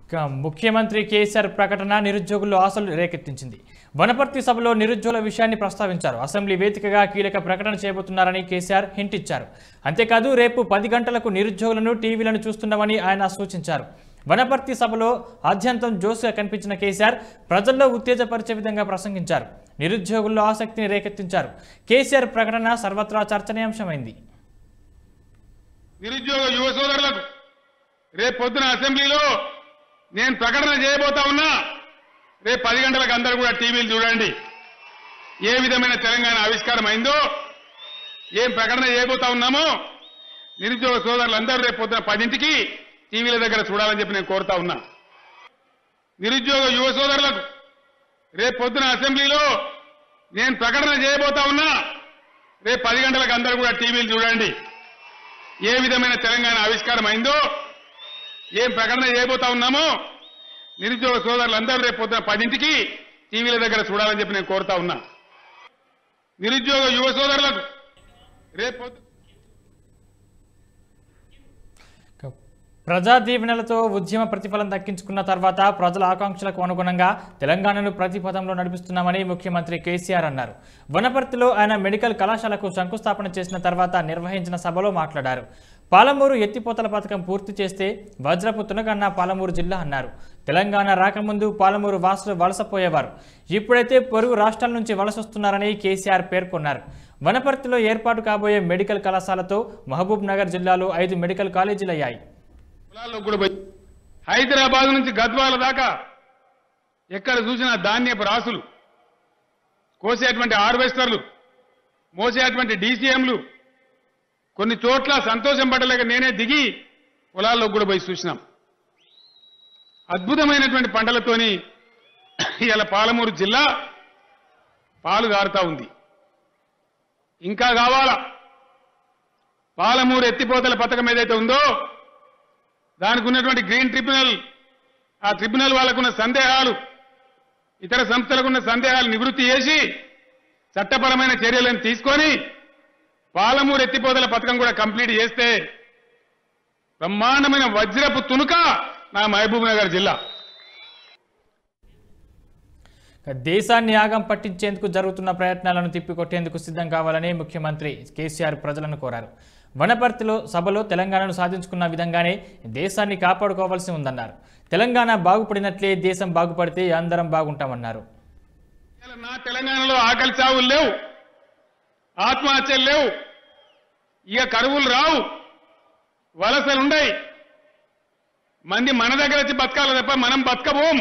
ఇక ముఖ్యమంత్రి కేసీఆర్ ప్రకటన నిరుద్యోగుల్లో ఆశలు రేకెత్తించింది వనపర్తి సభలో నిరుద్యోగుల విషయాన్ని ప్రస్తావించారు అసెంబ్లీ వేదికగా కీలక ప్రకటన చేయబోతున్నారని కేసీఆర్ హింట్ ఇచ్చారు అంతేకాదు రేపు పది గంటలకు నిరుద్యోగులను టీవీలను చూస్తున్నామని ఆయన సూచించారు వనపర్తి సభలో ఆద్యంతం జోస్గా కనిపించిన కేసీఆర్ ప్రజల్లో ఉత్తేజపరిచే విధంగా ప్రసంగించారు నిరుద్యోగుల్లో ఆసక్తిని రేకెత్తించారు కేసీఆర్ ప్రకటన సర్వత్రా చర్చనీయాంశమైంది నిరుద్యోగ యువ సోదరులకు రేపు పొద్దున అసెంబ్లీలో నేను ప్రకటన చేయబోతా ఉన్నా రేపు పది గంటలకు అందరూ కూడా టీవీలు చూడండి ఏ విధమైన తెలంగాణ ఆవిష్కారం అయిందో ఏం ప్రకటన చేయబోతా ఉన్నామో నిరుద్యోగ సోదరులందరూ రేపు పొద్దున పదింటికి టీవీల దగ్గర చూడాలని చెప్పి నేను కోరుతా ఉన్నా నిరుద్యోగ యువ సోదరులకు రేపు పొద్దున అసెంబ్లీలో నేను ప్రకటన చేయబోతా ఉన్నా రేపు పది గంటలకు అందరూ కూడా టీవీలు చూడండి ఏ విధమైన తెలంగాణ ఆవిష్కారం అయిందో ఏం ప్రకటన చేయబోతా ఉన్నామో నిరుద్యోగ సోదరులందరూ రేపు పొద్దున పదింటికి టీవీల దగ్గర చూడాలని చెప్పి నేను కోరుతా ఉన్నా నిరుద్యోగ యువ సోదరులకు రేపు పొద్దు ప్రజా దీవెనలతో ఉద్యమ ప్రతిఫలం దక్కించుకున్న తర్వాత ప్రజల ఆకాంక్షలకు అనుగుణంగా తెలంగాణను ప్రతిపథంలో నడిపిస్తున్నామని ముఖ్యమంత్రి కేసీఆర్ అన్నారు వనపర్తిలో ఆయన మెడికల్ కళాశాలకు శంకుస్థాపన చేసిన తర్వాత నిర్వహించిన సభలో మాట్లాడారు పాలమూరు ఎత్తిపోతల పథకం పూర్తి చేస్తే వజ్రపు తునగన్న పాలమూరు జిల్లా అన్నారు తెలంగాణ రాకముందు పాలమూరు వాసులు వలసపోయేవారు ఇప్పుడైతే పొరుగు రాష్ట్రాల నుంచి వలస వస్తున్నారని కేసీఆర్ పేర్కొన్నారు వనపర్తిలో ఏర్పాటు కాబోయే మెడికల్ కళాశాలతో మహబూబ్ నగర్ జిల్లాలో ఐదు మెడికల్ కాలేజీలయ్యాయి పొలాల్లో కూడా పోయి హైదరాబాద్ నుంచి గద్వాల దాకా ఎక్కడ చూసినా ధాన్యపు రాసులు కోసేటువంటి హార్వెస్టర్లు మోసేటువంటి డీసీఎంలు కొన్ని చోట్ల సంతోషం పడలేక నేనే దిగి పొలాల్లో కూడా పోయి చూసినాం అద్భుతమైనటువంటి పంటలతోని ఇలా పాలమూరు జిల్లా పాలు గారుతా ఉంది ఇంకా కావాలా పాలమూరు ఎత్తిపోతల పథకం ఏదైతే ఉందో దానికి ఉన్నటువంటి గ్రీన్ ట్రిబ్యునల్ ఆ ట్రిబ్యునల్ వాళ్ళకున్న సందేహాలు ఇతర సంస్థలకున్న సందేహాలు నివృత్తి చేసి చట్టపరమైన చర్యలను తీసుకొని పాలమూరు ఎత్తిపోతల పథకం కూడా కంప్లీట్ చేస్తే బ్రహ్మాండమైన వజ్రపు తునుక నా మహబూబ్ నగర్ జిల్లా దేశాన్ని యాగం పట్టించేందుకు జరుగుతున్న ప్రయత్నాలను తిప్పికొట్టేందుకు సిద్ధం కావాలని ముఖ్యమంత్రి కేసీఆర్ ప్రజలను కోరారు వనపర్తిలో సభలో తెలంగాణను సాధించుకున్న విధంగానే దేశాన్ని కాపాడుకోవాల్సి ఉందన్నారు తెలంగాణ బాగుపడినట్లే దేశం బాగుపడితే అందరం బాగుంటామన్నారు ఇవాళ నా తెలంగాణలో ఆకలి చావులు లేవు ఆత్మహత్యలు లేవు ఇక కరువులు రావు వలసలుండయి మంది మన దగ్గర వచ్చి బతకాలి తప్ప మనం బతకబోం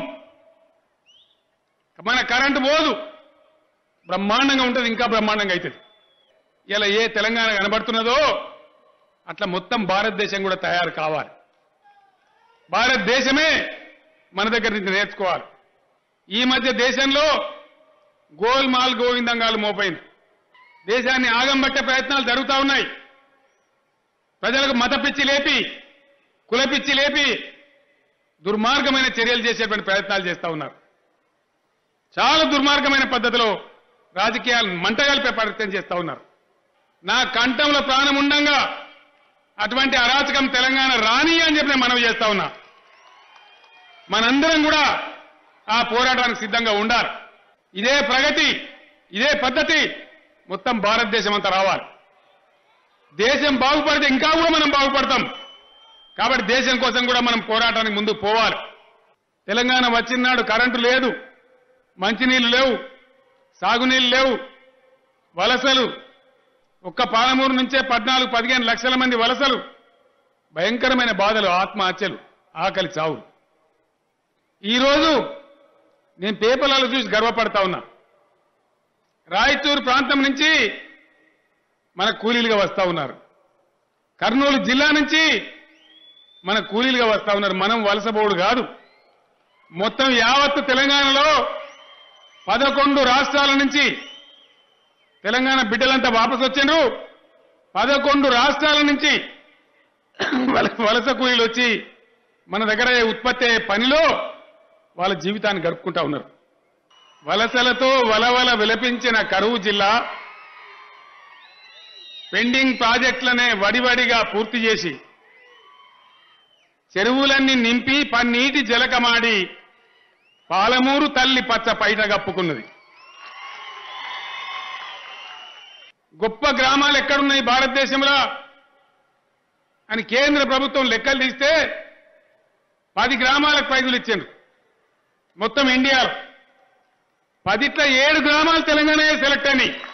మన కరెంటు పోదు బ్రహ్మాండంగా ఉంటుంది ఇంకా బ్రహ్మాండంగా అవుతుంది ఇలా ఏ తెలంగాణ కనబడుతున్నదో అట్లా మొత్తం భారతదేశం కూడా తయారు కావాలి భారతదేశమే మన దగ్గర నుంచి నేర్చుకోవాలి ఈ మధ్య దేశంలో గోల్మాల్ గోవిందంగాలు మోపైంది దేశాన్ని ఆగంబట్టే ప్రయత్నాలు జరుగుతూ ఉన్నాయి ప్రజలకు మత పిచ్చి లేపి కుల పిచ్చి లేపి దుర్మార్గమైన చర్యలు చేసేటువంటి ప్రయత్నాలు చేస్తూ ఉన్నారు చాలా దుర్మార్గమైన పద్ధతిలో రాజకీయాలు మంటగలిపే ప్రయత్నం చేస్తూ ఉన్నారు నా కంఠంలో ప్రాణం ఉండంగా అటువంటి అరాచకం తెలంగాణ రాని అని చెప్పి నేను మనవి చేస్తా ఉన్నా మనందరం కూడా ఆ పోరాటానికి సిద్ధంగా ఉండాలి ఇదే ప్రగతి ఇదే పద్ధతి మొత్తం భారతదేశం అంతా రావాలి దేశం బాగుపడితే ఇంకా కూడా మనం బాగుపడతాం కాబట్టి దేశం కోసం కూడా మనం పోరాటానికి ముందు పోవాలి తెలంగాణ వచ్చినాడు కరెంటు లేదు మంచినీళ్లు లేవు సాగునీళ్లు లేవు వలసలు ఒక్క పాలమూరు నుంచే పద్నాలుగు పదిహేను లక్షల మంది వలసలు భయంకరమైన బాధలు ఆత్మహత్యలు ఆకలి చావు ఈరోజు నేను పేపర్లలో చూసి గర్వపడతా ఉన్నా రాయచూరు ప్రాంతం నుంచి మన కూలీలుగా వస్తా ఉన్నారు కర్నూలు జిల్లా నుంచి మన కూలీలుగా వస్తా ఉన్నారు మనం వలసబోడు కాదు మొత్తం యావత్తు తెలంగాణలో పదకొండు రాష్ట్రాల నుంచి తెలంగాణ బిడ్డలంతా వాపసు వచ్చిండ్రు పదకొండు రాష్ట్రాల నుంచి వల- వలస కూలీలు వచ్చి మన దగ్గర ఉత్పత్తి అయ్యే పనిలో వాళ్ళ జీవితాన్ని గడుపుకుంటా ఉన్నారు వలసలతో వలవల విలపించిన కరువు జిల్లా పెండింగ్ ప్రాజెక్టులనే వడివడిగా పూర్తి చేసి చెరువులన్నీ నింపి పన్నీటి జలకమాడి పాలమూరు తల్లి పచ్చ పైట కప్పుకున్నది గొప్ప గ్రామాలు ఎక్కడున్నాయి భారతదేశంలో అని కేంద్ర ప్రభుత్వం లెక్కలు తీస్తే పది గ్రామాలకు ప్రైజులు ఇచ్చారు మొత్తం ఇండియాలో పదిట్ల ఏడు గ్రామాలు తెలంగాణ సెలెక్ట్ అయినాయి